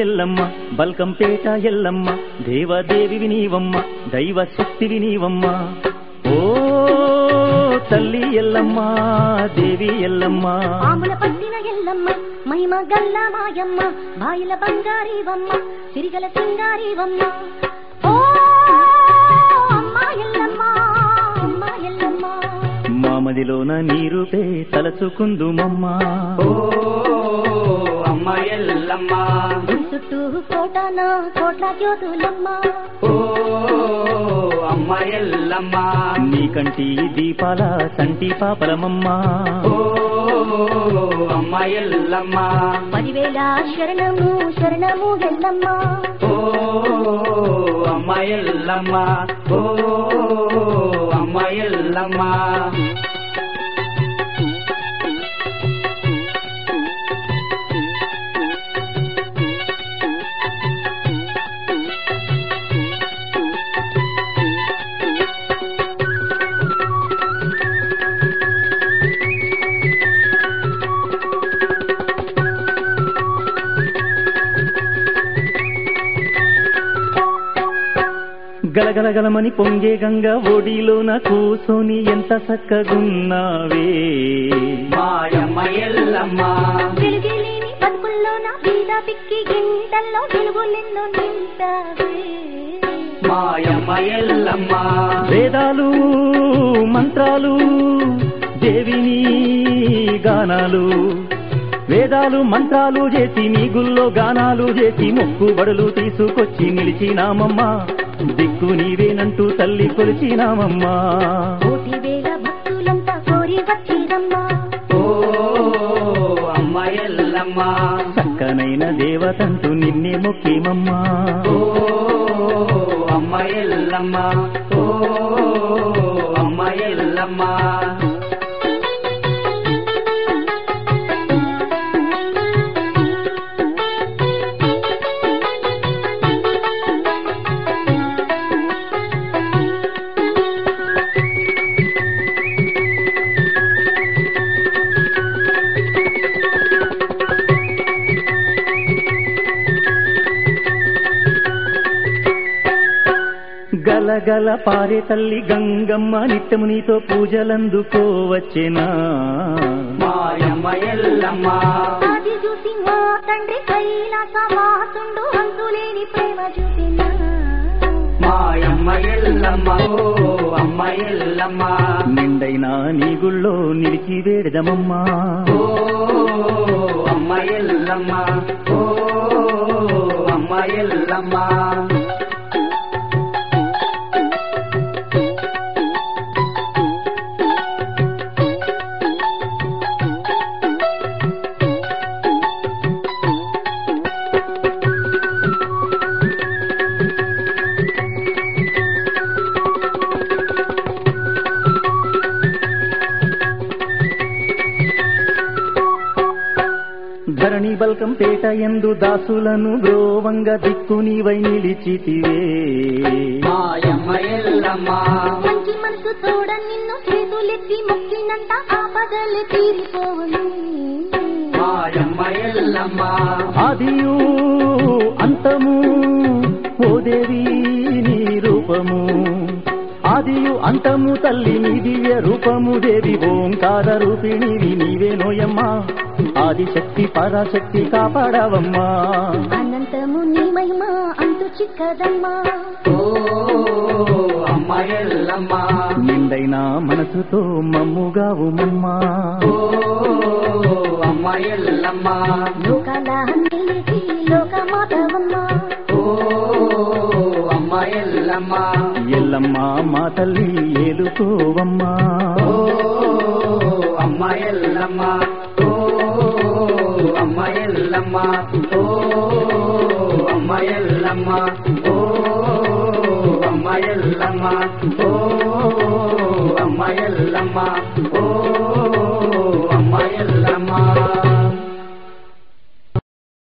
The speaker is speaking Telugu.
ఎల్లమ్మ బల్కంపేట ఎల్లమ్మ దేవదేవివి నీవమ్మ దైవ శక్తివి నీవమ్మ ఓ తల్లి ఎల్లమ్మ దేవి ఎల్లమ్మ ఆముల పట్టిన ఎల్లమ్మ మహిమ గల్ల మాయమ్మ బాయిల బంగారీవమ్మ సిరిగల సింగారీవమ్మ ఓ అమ్మ ఎల్లమ్మ అమ్మ ఎల్లమ్మ మామదిలోన నీరుపే తలచుకుందుమమ్మ ఓ అమ్మ ఎల్లమ్మ గుడి చుట్టూ కోటన కోట్ల జ్యోతులమ్మ ఓ అమ్మ ఎల్లమ్మ నీ కంటి దీపాల సంటి పాపలమమ్మ ఓ అమ్మ ఎల్లమ్మ పదివేల శరణము శరణము ఎల్లమ్మ ఓ అమ్మ ఎల్లమ్మ ఓ అమ్మ ఎల్లమ్మ గలగలగలమని పొంగే గంగ ఒడిలోన కూసోని ఎంత చక్కగున్నావే మాయమ్మ ఎల్లమ్మ వెలుగులేని బతుకుల్లో నా బీద పిక్కి గింటల్లో వెలుగులెన్నో నింటావే మాయమ్మ ఎల్లమ్మ వేదాలు మంత్రాలు దేవిని గానాలు వేదాలు మంత్రాలు చేసి నీ గుల్లో గానాలు చేసి మొక్కుబడులు తీసుకొచ్చి నిలిచినామమ్మ దిక్కు నీవేనంటూ తల్లి కొలిచినామమ్మా కోటి వేల భక్తులంతా కోరి వచ్చిరమ్మా ఓ అమ్మ ఎల్లమ్మ చక్కనైన దేవతంటూ నిన్నే మొక్కేమమ్మా ఓ అమ్మ ఎల్లమ్మ ఓ అమ్మ ఎల్లమ్మ గలగల పారే తల్లి గంగమ్మ నిత్యము నీతో పూజలందుకోవచ్చెనా మాయమ్మ ఎల్లమ్మ అది చూసి మా తండ్రి కైలాస వాసుండు అంతులేని ప్రేమ చూపినా మాయమ్మ ఎల్లమ్మ ఓ అమ్మ ఎల్లమ్మ నిండైనా నీ గుళ్ళో నిలిచి వేడదమమ్మా ఓ అమ్మ ఎల్లమ్మ ఓ అమ్మ ఎల్లమ్మ ధరణి బల్కం పేట ఎందు దాసులను బ్రోవంగ దిక్కు నీవై నిలిచితివే మాయమ్మ ఎల్లమ్మ మంచి మనసు తోడ నిన్ను చేతులెత్తి మొక్కినంత ఆపదలు తీరిపోవును మాయమ్మ ఎల్లమ్మ ఆదియు అంతము ఓ దేవి నీ రూపము ఆదియు అంతము తల్లి నీ దివ్య రూపము దేవి ఓంకార రూపిణివి నీవే నోయమ్మా ఆదిశక్తి పరాశక్తి కాపాడవమ్మా అనంతము నీ మహిమ అంతు చిక్కదమ్మా ఓ అమ్మ ఎల్లమ్మ నిండైన మనసుతో మమ్ముగావుమమ్మా ఓ అమ్మ ఎల్లమ్మ లోకాల నిలిచి లోకమాతవమ్మా ఓ అమ్మ ఎల్లమ్మ ఎల్లమ్మ మా తల్లి ఏలుకోవమ్మా ఓ అమ్మ ఎల్లమ్మ ఓ అమ్మ ఎల్లమ్మ ఓ అమ్మ ఎల్లమ్మ ఓ అమ్మ ఎల్లమ్మ ఓ అమ్మ ఎల్లమ్మ ఓ